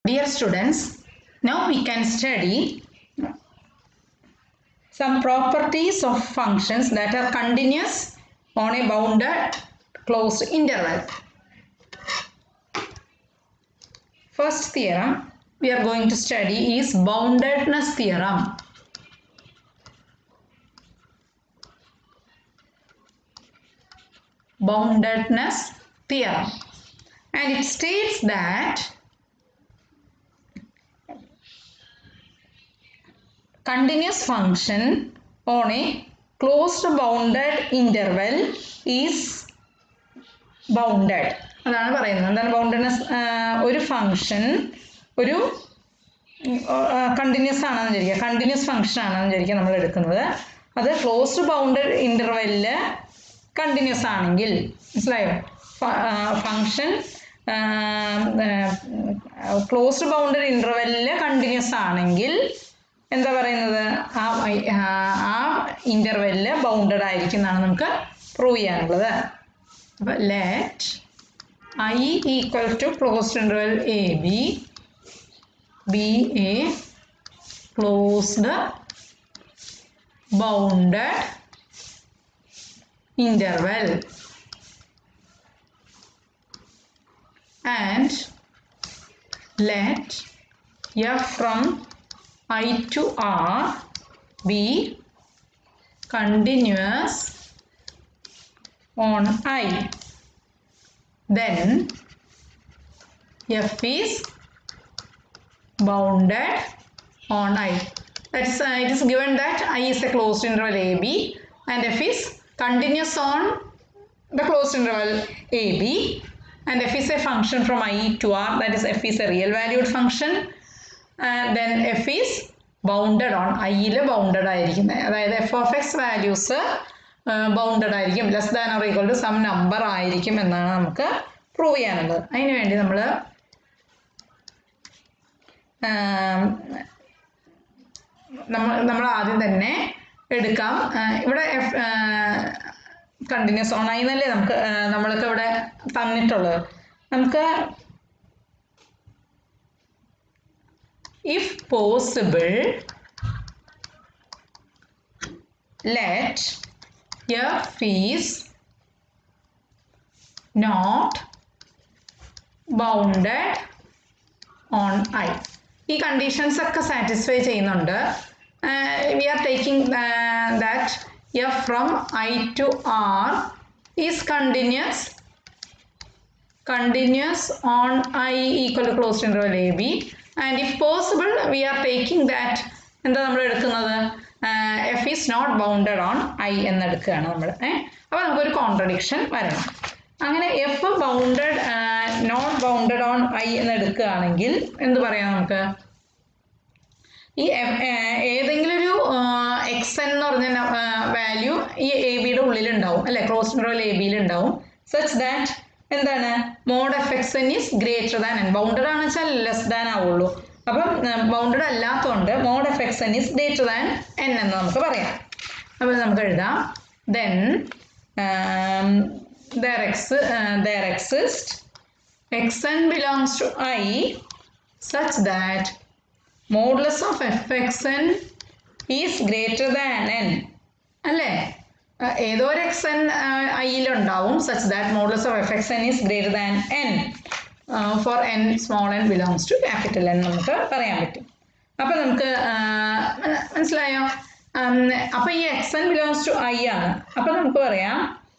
Dear students, now we can study some properties of functions that are continuous on a bounded closed interval. First theorem we are going to study is boundedness theorem. Boundedness theorem. And it states that continuous function on a closed bounded interval is bounded അതാണ് പറയുന്നത് എന്താണ് ബൗണ്ടഡ്നെസ് ഒരു function ഒരു continuous ആണെന്ന് വിചാരിക്കുക continuous function ആണെന്ന് വിചാരിക്കുക നമ്മൾ എടുക്കുന്നത് അത് ക്ലോസ്ഡ് ബൗണ്ടഡ് ഇൻ്റർവെല്ലിൽ കണ്ടിന്യൂസ് ആണെങ്കിൽ മനസ്സിലായോ ഫങ്ഷൻ ക്ലോസ്ഡ് ബൗണ്ടഡ് ഇൻ്റർവെല്ലിൽ കണ്ടിന്യൂസ് ആണെങ്കിൽ എന്താ പറയുന്നത് ആ ആ ഇൻ്റർവെല്ലിൽ ബൗണ്ടഡ് ആയിരിക്കും എന്നാണ് നമുക്ക് പ്രൂവ് ചെയ്യാനുള്ളത് അപ്പോൾ let I equal to closed interval A B B A closed bounded interval and let f from i to r be continuous on i then f is bounded on i that's uh, it is given that i is a closed interval a b and f is continuous on the closed interval ab and f is a function from i to r that is f is a real valued function and then f is bounded on ഐയിൽ bounded ആയിരിക്കുന്നത് അതായത് F of X values bounded ആയിരിക്കും less than or equal to some number ആയിരിക്കും എന്നാണ് നമുക്ക് prove ചെയ്യാനുള്ളത് അതിന് വേണ്ടി നമ്മൾ നമ്മൾ നമ്മൾ ആദ്യം തന്നെ എടുക്കാം ഇവിടെ എഫ് കണ്ടിന്യൂസ് ഓൺ ആയി എന്നല്ലേ നമുക്ക് നമ്മൾക്ക് ഇവിടെ തന്നിട്ടുള്ളത് നമുക്ക് if possible let F is not bounded on I ഈ കണ്ടീഷൻസ് ഒക്കെ സാറ്റിസ്ഫൈ ചെയ്യുന്നുണ്ട് we are taking that F from I to R is continuous continuous on I equal to close interval A B and if possible we are taking that എന്താ നമ്മൾ എടുക്കുന്നത് F is not bounded on I എന്നെടുക്കുകയാണ് നമ്മൾ ഏഹ് അപ്പോൾ നമുക്കൊരു contradiction വരണം അങ്ങനെ F bounded not bounded on I എന്ന് എടുക്കുകയാണെങ്കിൽ എന്ത് പറയാം നമുക്ക് ഈ ഏതെങ്കിലും ഒരു എക്സ് എന്ന് പറഞ്ഞ വാല്യൂ ഈ എ ബിയുടെ ഉള്ളിലുണ്ടാവും അല്ലെ ക്രോസ് ഇൻ്റർവൽ എ ബിയിൽ ഉണ്ടാവും സച്ച് ദാറ്റ് എന്താണ് mod F X N is greater than N bounded ആണെന്ന് വെച്ചാൽ ലെസ് ദാൻ ആവുള്ളൂ അപ്പം ബൗണ്ടഡ് അല്ലാത്തതുകൊണ്ട് mod F X N is greater than N എന്ന് നമുക്ക് പറയാം അപ്പോൾ നമുക്ക് എഴുതാം then there, ex uh, there exists xn belongs to i such that modulus of fxn is greater than n അല്ലേ ഏതോ ഒരു എക്സ് എൻ ഐയിലുണ്ടാവും such that modulus of F X N is greater than N for N small N belongs to capital N നമുക്ക് പറയാൻ പറ്റും അപ്പം നമുക്ക് മനസ്സിലായോ അപ്പം ഈ X N belongs to I ആണ് അപ്പം നമുക്ക് പറയാം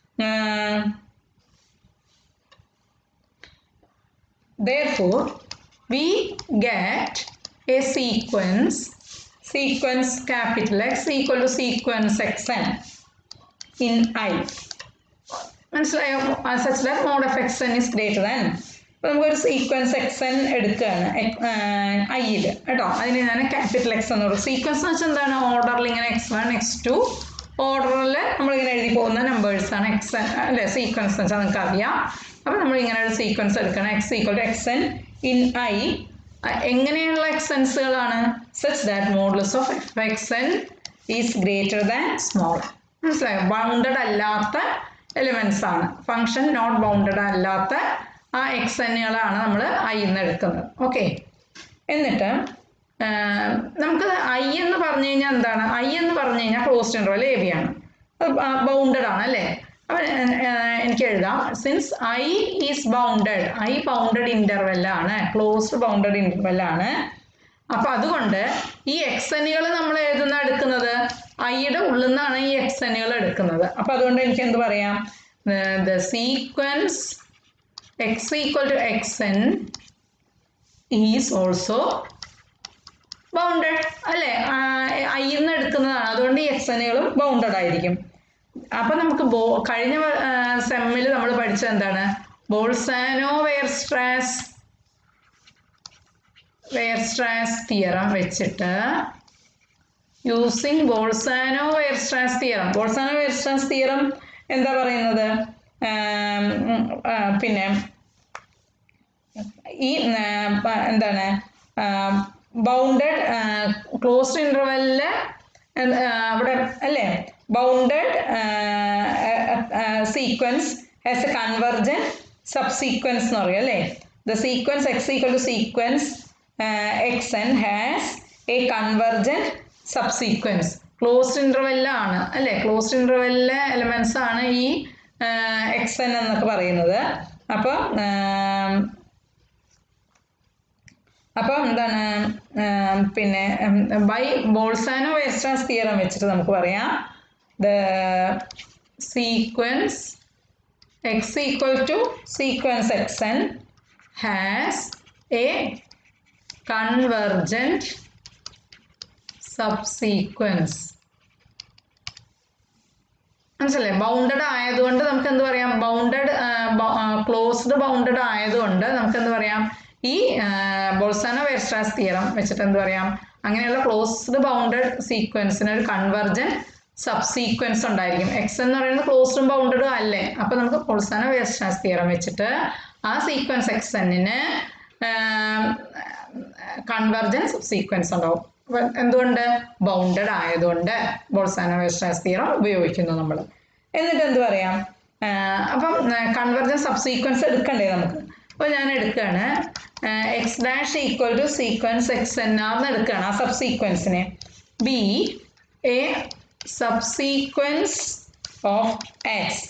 therefore we get a sequence sequence capital X equal to sequence xn in I മനസ്സിലായോ such that mod of X N is greater than അപ്പോൾ നമുക്കൊരു സീക്വൻസ് എക്സ് എൻ എടുക്കുകയാണ് ഐയിൽ കേട്ടോ അതിന് ഞാൻ ക്യാപിറ്റൽ എക്സ് എന്ന് പറയും സീക്വൻസ് എന്ന് വെച്ചാൽ എന്താണ് ഓർഡറിൽ ഇങ്ങനെ എക്സ് വൺ എക്സ് ടു ഓർഡറിൽ നമ്മളിങ്ങനെ എഴുതി പോകുന്ന നമ്പേഴ്സാണ് എക്സ് എൻ അല്ലേ സീക്വൻസ് എന്ന് വെച്ചാൽ നിങ്ങൾക്ക് അറിയാം അപ്പോൾ നമ്മൾ ഇങ്ങനെ ഒരു സീക്വൻസ് എടുക്കണം X equal to X N in I എങ്ങനെയുള്ള എക്സെൻസുകളാണ് such that modulus of F X N is greater than small മനസ്സിലായോ ബൗണ്ടഡ് അല്ലാത്ത എലിമെൻസ് ആണ് ഫങ്ഷൻ നോട്ട് ബൗണ്ടഡ് അല്ലാത്ത ആ എക്സ് എന്നുകളാണ് നമ്മൾ ഐ എന്ന് എടുക്കുന്നത് ഓക്കെ എന്നിട്ട് ആ, നമുക്ക് ഐ എന്ന് പറഞ്ഞു കഴിഞ്ഞാൽ എന്താണ് ഐ എന്ന് പറഞ്ഞു കഴിഞ്ഞാൽ ക്ലോസ്ഡ് ഇൻ്റർവൽ എ ബി ആണ് അത് ബൗണ്ടഡ് ആണ് അല്ലേ അപ്പം എനിക്ക് എഴുതാം since I is bounded I bounded ഇൻ്റർവെല്ലാണ് ക്ലോസ്ഡ് ബൗണ്ടഡ് ഇൻ്റർവെല്ലാണ് അപ്പൊ അതുകൊണ്ട് ഈ എക്സനുകൾ നമ്മൾ എഴുതുന്ന എടുക്കുന്നത് ഐയുടെ ഉള്ളിൽ നിന്നാണ് ഈ എക്സനുകൾ എടുക്കുന്നത് അപ്പൊ അതുകൊണ്ട് എനിക്ക് എന്ത് പറയാം the sequence X equal to X N is also bounded അല്ലേ ഐയിൽ നിന്ന് എടുക്കുന്നതാണ് അതുകൊണ്ട് ഈ എക്സനുകളും ബൗണ്ടഡ് ആയിരിക്കും അപ്പൊ നമുക്ക് ബോ കഴിഞ്ഞ സെമ്മിൽ നമ്മൾ പഠിച്ചത് എന്താണ് ബോൾസാനോ വെയർസ്ട്രാസ് വെയർസ്ട്രാസ് തിയറം വെച്ചിട്ട് using Bolzano Weierstrass theorem Bolzano Weierstrass theorem എന്താ പറയുന്നത് ആം, ഉം, ആ, പിന്നെ ഈ ആ, പ- എന്താണ് ബൗണ്ടഡ് ക്ലോസ്ഡ് ഇന്റർവെല്ലില് അവിടെ അല്ലേ bounded sequence has a convergent subsequence എന്ന് പറയും അല്ലേ the sequence X equal to sequence X N has a convergent subsequence closed ഇന്റർവെല്ലാണ് അല്ലേ ക്ലോസ്ഡ് ഇന്റർവെല്ലിലെ എലമെന്റ്സ് ആണ് ഈ എക്സ് എൻ എന്നൊക്കെ പറയുന്നത് അപ്പോൾ അപ്പം എന്താണ് ആം, പിന്നെ ബൈ ബോൾസാനോ വെസ്റ്റാസ് തിയറം വെച്ചിട്ട് നമുക്ക് പറയാം the sequence X equal to sequence X N has a convergent subsequence മനസ്സിലായി ബൗണ്ടഡ് ആയതുകൊണ്ട് നമുക്ക് എന്ത് പറയാം ബൗണ്ടഡ് ക്ലോസ്ഡ് ബൗണ്ടഡ് ആയതുകൊണ്ട് നമുക്ക് എന്ത് പറയാം ഈ ബോൾസാനോ വെർസ്ട്രാസ് തിയറം വെച്ചിട്ട് എന്ത് പറയാം അങ്ങനെയുള്ള ക്ലോസ്ഡ് ബൗണ്ടഡ് സീക്വൻസിന് ഒരു കൺവെർജൻ സബ് സീക്വൻസ് ഉണ്ടായിരിക്കും എക്സ് എന്ന് പറയുന്നത് ക്ലോസ്ഡും ബൗണ്ടഡും അല്ലേ അപ്പൊ നമുക്ക് ബോൾസാനോ വെർസ്ട്രാസ് തിയറം വെച്ചിട്ട് ആ സീക്വൻസ് എക്സ് എന്നിന് കൺവെർജൻ സബ് സീക്വൻസ് ഉണ്ടാവും അപ്പൊ എന്തുകൊണ്ട് ബൗണ്ടഡ് ആയതുകൊണ്ട് ബോൾസാനോ വെർസ്ട്രാസ് തിയറം ഉപയോഗിക്കുന്നു നമ്മൾ എന്നിട്ട് എന്ത് പറയാം ആഹ് അപ്പം കൺവെർജൻ സബ് സീക്വൻസ് എടുക്കണ്ടേ നമുക്ക് അപ്പോൾ ഞാൻ എടുക്കുകയാണ് X dash equal to sequence X N ആർന്ന് എടുക്കുകയാണ് ആ സബ് സീക്വൻസിനെ be a subsequence of X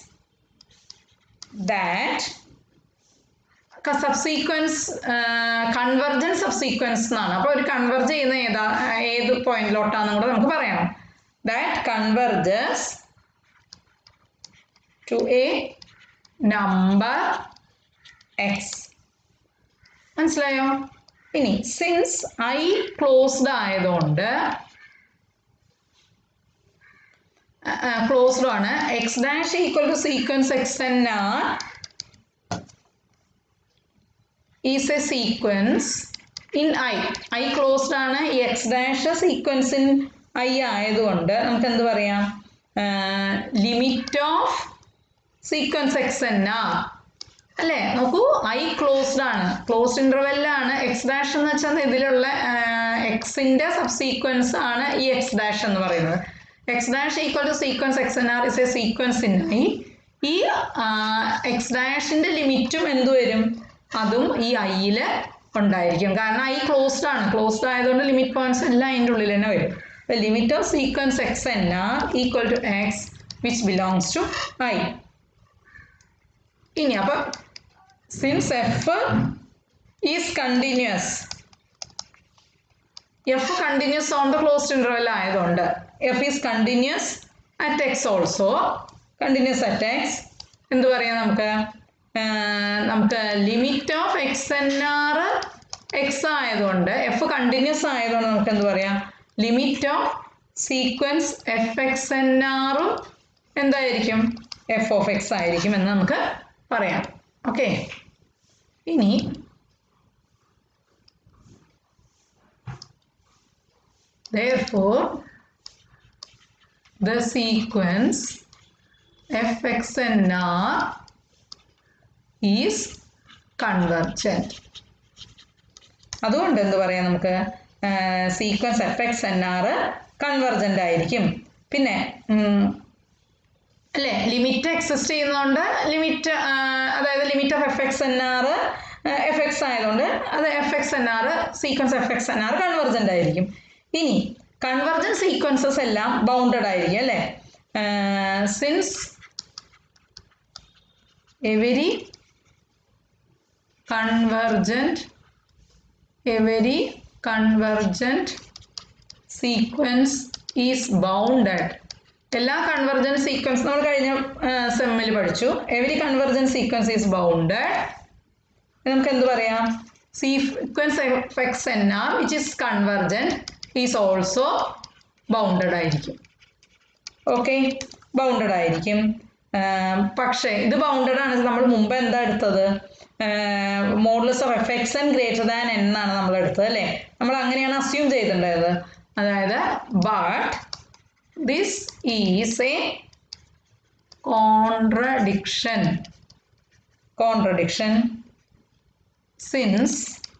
that subsequence convergent subsequence എന്നാണ് അപ്പോൾ ഒരു കൺവെർജ് ചെയ്യുന്ന ഏതാ ഏത് പോയിന്റിലോട്ടാന്നും കൂടെ നമുക്ക് പറയണം that converges to a number X മനസ്സിലായോ ഇനി സിൻസ് ഐ ക്ലോസ്ഡ് ആയതുകൊണ്ട് ക്ലോസ്ഡ് ആണ് X dash equal to sequence X N R is a sequence in I I closed ആണ് ഈ X dash sequence in I ആയതുകൊണ്ട് നമുക്ക് എന്ത് പറയാം limit of sequence X N R അല്ലേ നോക്കൂ ഐ ക്ലോസ്ഡ് ആണ് ക്ലോസ്ഡ് ഇന്റർവെല്ലാണ് എക്സ് ഡാഷ് എന്ന് വെച്ചാൽ ഇതിലുള്ള എക്സിന്റെ സബ്സീക്വൻസ് ആണ് ഈ എക്സ് ഡാഷ് എന്ന് പറയുന്നത് X dash equal to sequence X N R is a sequence in I ഈ എക്സ് ഡാഷിന്റെ ലിമിറ്റും എന്ത് വരും അതും ഈ ഐയില് ഉണ്ടായിരിക്കും കാരണം ഐ ക്ലോസ്ഡ് ആണ് ക്ലോസ്ഡ് ആയതുകൊണ്ട് ലിമിറ്റ് പോയിന്റ്സ് എല്ലാം അതിൻ്റെ ഉള്ളിൽ തന്നെ വരും limit of sequence X N R equal to X which belongs to I ഇനി അപ്പൊ since F is continuous F continuous on the closed interval ആയതുകൊണ്ട് F is continuous at X also continuous at X എന്ത് പറയാം നമുക്ക് ആഹ് നമുക്ക് limit of X N R X ആയതുകൊണ്ട് F continuous ആയതുകൊണ്ട് നമുക്ക് എന്ത് പറയാം limit of sequence F X N ആറും എന്തായിരിക്കും എഫ് ഓഫ് എക്സ് ആയിരിക്കും എന്ന് നമുക്ക് പറയാം ഓക്കെ ഇനി therefore the sequence fxnr is convergent അതുകൊണ്ട് എന്ത് പറയാം നമുക്ക് sequence F X N R convergent ആയിരിക്കും പിന്നെ ഉം, അല്ലേ ലിമിറ്റ് എക്സിസ്റ്റ് ചെയ്യുന്നതുകൊണ്ട് ലിമിറ്റ് അതായത് limit of F X N R F X ആയതുകൊണ്ട് അത് F X N R sequence F X N R convergent ആയിരിക്കും ഇനി കൺവെർജൻ സീക്വൻസസ് എല്ലാം ബൗണ്ടഡ് ആയിരിക്കും അല്ലേ since every convergent every convergent sequence is bounded എല്ലാ കൺവെർജൻറ്റ് സീക്വൻസ് നമ്മൾ കഴിഞ്ഞ സെമ്മിൽ പഠിച്ചു every convergent sequence is bounded നമുക്ക് എന്ത് പറയാം sequence F X N R which is convergent is also bounded ആയിരിക്കും ഓക്കെ ബൗണ്ടഡ് ആയിരിക്കും പക്ഷേ ഇത് ബൗണ്ടഡ് ആണ് നമ്മൾ മുമ്പ് എന്താ എടുത്തത് modulus of F X N greater than N എന്നാണ് നമ്മൾ എടുത്തത് അല്ലേ നമ്മൾ അങ്ങനെയാണ് അസ്യൂം ചെയ്തിട്ടുണ്ടായത് അതായത് but this is a contradiction contradiction since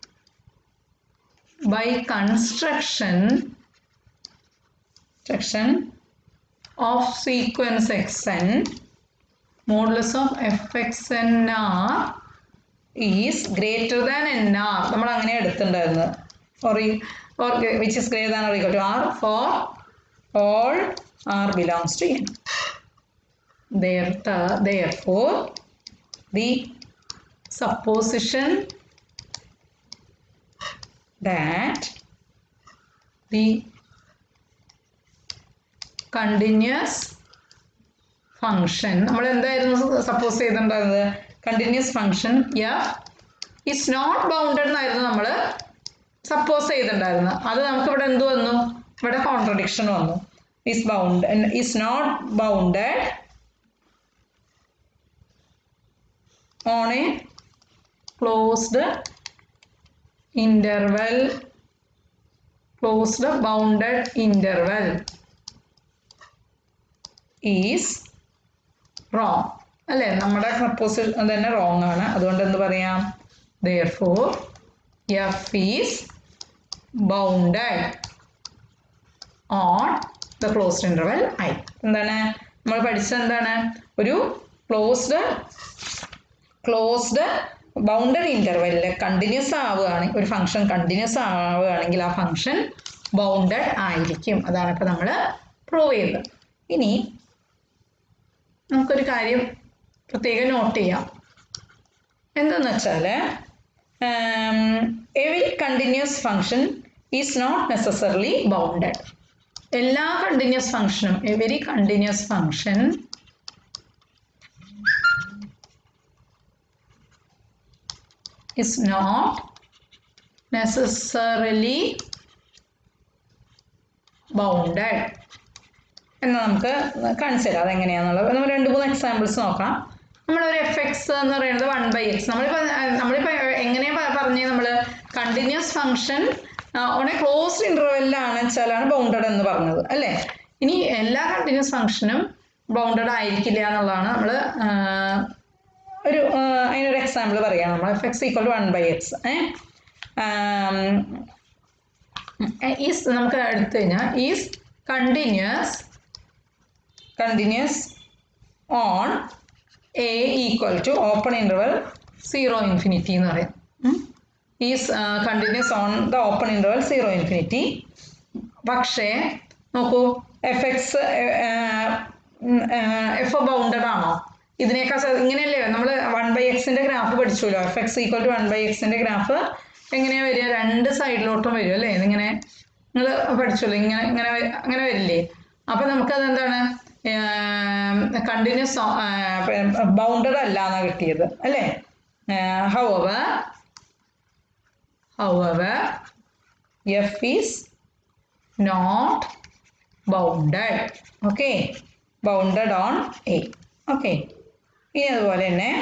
by construction construction of sequence xn modulus of fxn r is greater than nr നമ്മൾ അങ്ങനെ എടുത്തിട്ടുണ്ടായിരുന്നത് or or which is greater than or equal to r for all r belongs to n Therefore, therefore the supposition that the continuous function നമ്മൾ എന്തായിരുന്നു suppose ചെയ്തിട്ടുണ്ടായിരുന്നത് continuous function F is not bounded എന്നായിരുന്നു നമ്മൾ suppose ചെയ്തിട്ടുണ്ടായിരുന്നത് അത് നമുക്ക് ഇവിടെ എന്ത് വന്നു ഇവിടെ കോൺട്രഡിക്ഷൻ വന്നു is bound is not bounded on a closed interval closed bounded interval is wrong അല്ലേ നമ്മുടെ പ്രപ്പോസൽ തന്നെ റോങ് ആണ് അതുകൊണ്ട് എന്ത് പറയാം therefore F is bounded on the closed interval I എന്താണ് നമ്മൾ പഠിച്ചത് എന്താണ് ഒരു ക്ലോസ്ഡ് ക്ലോസ്ഡ് ബൗണ്ടറി ഇൻ്റർവെല്ലിൽ കണ്ടിന്യൂസ് ആവുകയാണെങ്കിൽ ഒരു ഫംഗ്ഷൻ കണ്ടിന്യൂസ് ആവുകയാണെങ്കിൽ ആ ഫംഗ്ഷൻ ബൗണ്ടഡ് ആയിരിക്കും അതാണ് ഇപ്പോൾ നമ്മൾ പ്രൂവ് ചെയ്തത് ഇനി നമുക്കൊരു കാര്യം പ്രത്യേകം നോട്ട് ചെയ്യാം എന്തെന്ന് വെച്ചാൽ every continuous function is not necessarily bounded എല്ലാ കണ്ടിന്യൂസ് ഫംഗ്ഷനും every continuous function is not necessarily bounded എന്ന് നമുക്ക് കാണിച്ചു തരാം അതെങ്ങനെയാണെന്നുള്ളത് നമ്മൾ രണ്ട് മൂന്ന് എക്സാമ്പിൾസ് നോക്കാം നമ്മളൊരു എഫ് എക്സ് എന്ന് പറയുന്നത് വൺ ബൈ എക്സ് നമ്മളിപ്പോൾ നമ്മളിപ്പോൾ എങ്ങനെയാണ് പറഞ്ഞത് നമ്മൾ continuous function on a closed ഇൻ്റർവെല്ലാണ് വെച്ചാലാണ് ബൗണ്ടഡ് എന്ന് പറഞ്ഞത് അല്ലേ ഇനി എല്ലാ കണ്ടിന്യൂസ് ഫംഗ്ഷനും ബൗണ്ടഡ് ആയിരിക്കില്ല എന്നുള്ളതാണ് നമ്മൾ ഒരു അതിനൊരു എക്സാമ്പിൾ പറയാം നമ്മൾ F X equal to one by X is നമുക്ക് എടുത്തു കഴിഞ്ഞാൽ is continuous continuous on A equal to open interval zero infinity എന്ന് പറയാം is continuous on the open interval zero infinity പക്ഷേ നോക്കൂ എഫ് എക്സ് എഫ് ബൗണ്ടഡ് ആണോ ഇതിനേക്കാൾ ഇങ്ങനെയല്ലേ നമ്മൾ വൺ ബൈ എക്സിന്റെ ഗ്രാഫ് പഠിച്ചുല്ലോ F X equal to one by എക്സിന്റെ ഗ്രാഫ് എങ്ങനെയാ വരിക രണ്ട് സൈഡിലോട്ടും വരും അല്ലേ ഇതിങ്ങനെ നിങ്ങൾ പഠിച്ചല്ലോ ഇങ്ങനെ ഇങ്ങനെ അങ്ങനെ വരില്ലേ അപ്പൊ നമുക്കത് എന്താണ് കണ്ടിന്യൂസ് ബൗണ്ടഡ് അല്ല എന്നാ കിട്ടിയത് അല്ലേ however however F is not bounded okay bounded on A okay ഇനി അതുപോലെ തന്നെ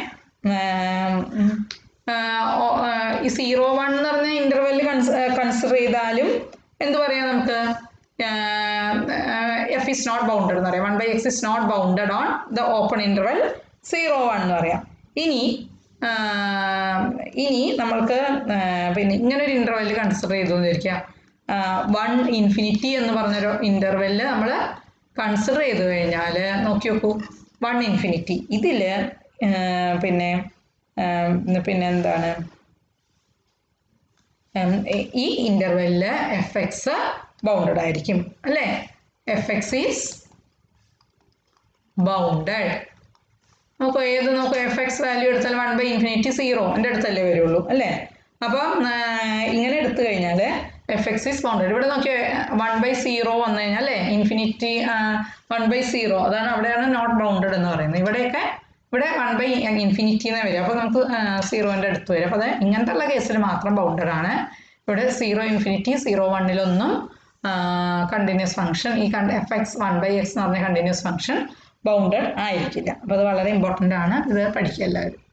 ഈ സീറോ വൺ എന്ന് പറഞ്ഞ ഇന്റർവെല് കൺസിഡർ ചെയ്താലും എന്ത് പറയാം നമുക്ക് എഫ് ഇസ് നോട്ട് ബൗണ്ടഡ് എന്ന് പറയാം one by X is not bounded on the open interval zero one എന്ന് പറയാം ഇനി ഇനി നമ്മൾക്ക് പിന്നെ ഇങ്ങനെ ഒരു ഇന്റർവെല് കൺസിഡർ ചെയ്തു എന്നിരിക്കാം വൺ ഇൻഫിനിറ്റി എന്ന് പറഞ്ഞൊരു ഇന്റർവെല് നമ്മൾ കൺസിഡർ ചെയ്ത് കഴിഞ്ഞാൽ നോക്കി നോക്കൂ വൺ ഇൻഫിനിറ്റി ഇതിൽ പിന്നെ പിന്നെ എന്താണ് ഈ ഇൻ്റർവെല്ലിൽ എഫ് എക്സ് ബൗണ്ടഡ് ആയിരിക്കും അല്ലേ എഫ് എക്സ് ഈസ് ബൗണ്ടഡ് നമുക്ക് ഏത് നോക്കുക എഫ് എക്സ് വാല്യൂ എടുത്താൽ വൺ ബൈ ഇൻഫിനിറ്റി സീറോ എൻ്റെ അടുത്തല്ലേ വരുള്ളൂ അല്ലേ അപ്പം ഇങ്ങനെ എടുത്തു കഴിഞ്ഞാൽ എഫ് എക്സ് ഈസ് ബൗണ്ടഡ് ഇവിടെ നോക്കിയാൽ വൺ ബൈ സീറോ വന്നു കഴിഞ്ഞാൽ അല്ലേ ഇൻഫിനിറ്റി വൺ ബൈ സീറോ അതാണ് അവിടെയാണ് നോട്ട് ബൗണ്ടഡ് എന്ന് പറയുന്നത് ഇവിടെയൊക്കെ ഇവിടെ വൺ ബൈ ഇൻഫിനിറ്റി എന്നേ വരും അപ്പോൾ നമുക്ക് സീറോൻ്റെ അടുത്ത് വരും അപ്പോൾ അത് ഇങ്ങനത്തെ ഉള്ള കേസിൽ മാത്രം ബൗണ്ടഡ് ആണ് ഇവിടെ സീറോ ഇൻഫിനിറ്റി സീറോ വണ്ണിലൊന്നും കണ്ടിന്യൂസ് ഫംഗ്ഷൻ ഈ F X one by X എന്ന് പറഞ്ഞ കണ്ടിന്യൂസ് ഫംഗ്ഷൻ ബൗണ്ടഡ് ആയിരിക്കില്ല അപ്പോൾ അത് വളരെ ഇമ്പോർട്ടൻ്റ് ആണ് ഇത് പഠിക്കുക എല്ലാവരും